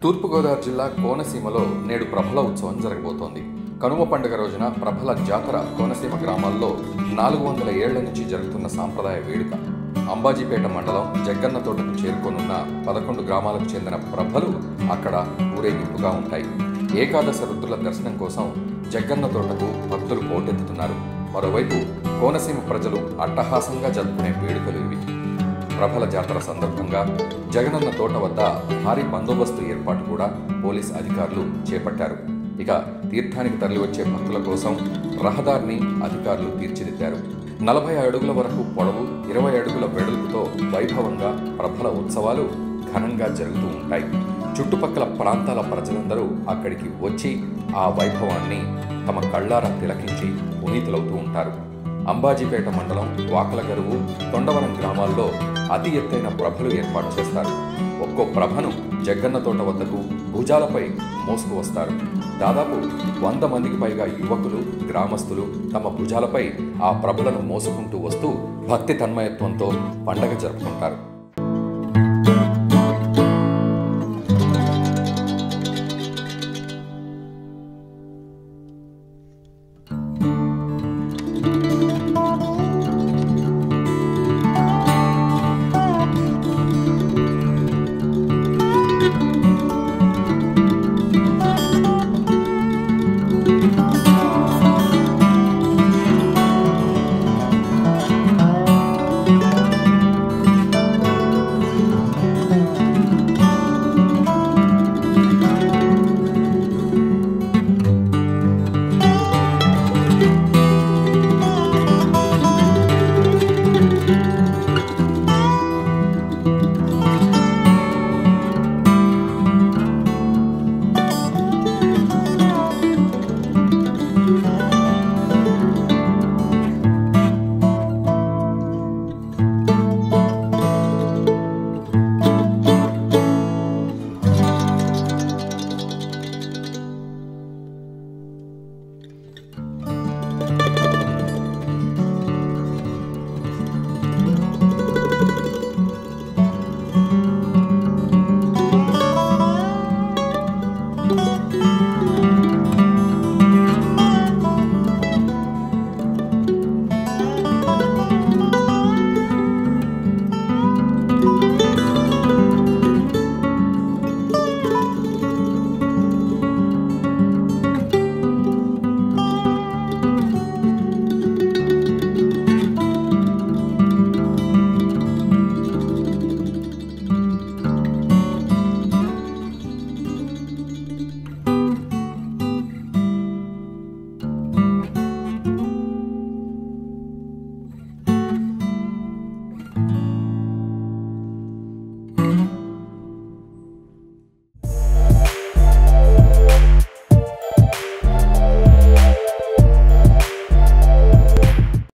తూర్పుగోదావరి జిల్లా కోనసీమలో నేడు ప్రభల ఉత్సవం జరగబోతోంది కనుమ పండుగ రోజున ప్రభల జాతర కోనసీమ గ్రామాల్లో నాలుగు వందల ఏళ్ల నుంచి జరుగుతున్న సాంప్రదాయ వేడుక అంబాజీపేట మండలం జగ్గన్న తోటకు చేరుకోనున్న పదకొండు గ్రామాలకు చెందిన ప్రభలు అక్కడ ఊరేగింపుగా ఉంటాయి ఏకాదశ రుద్రుల దర్శనం కోసం జగ్గన్న తోటకు భక్తులు పోటెత్తుతున్నారు మరోవైపు కోనసీమ ప్రజలు అట్టహాసంగా జరుపుకునే వేడుకలు ఇవి ప్రభల జాతర సందర్భంగా జగనన్న తోట వద్ద భారీ బందోబస్తు ఏర్పాటు కూడా పోలీస్ అధికారులు చేపట్టారు ఇక తీర్థానికి తరలివచ్చే భక్తుల కోసం రహదారిని అధికారులు తీర్చిదిద్దారు నలభై అడుగుల వరకు పొడవు ఇరవై అడుగుల వెడల్పుతో వైభవంగా ప్రభల ఉత్సవాలు ఘనంగా జరుగుతూ ఉంటాయి చుట్టుపక్కల ప్రాంతాల ప్రజలందరూ అక్కడికి వచ్చి ఆ వైభవాన్ని తమ కళ్ళారా తిలకించి పునీతులవుతూ ఉంటారు అంబాజీపేట మండలం వాకలగరువు తొండవరం గ్రామాల్లో అతి ఎత్తైన ప్రభలు ఏర్పాటు చేస్తారు ఒక్కో ప్రభను జగ్గన్న తోట వద్దకు భుజాలపై మోసుకు వస్తారు దాదాపు వంద మందికి పైగా యువకులు గ్రామస్తులు తమ భుజాలపై ఆ ప్రభలను మోసుకుంటూ వస్తూ భక్తి తన్మయత్వంతో పండగ జరుపుకుంటారు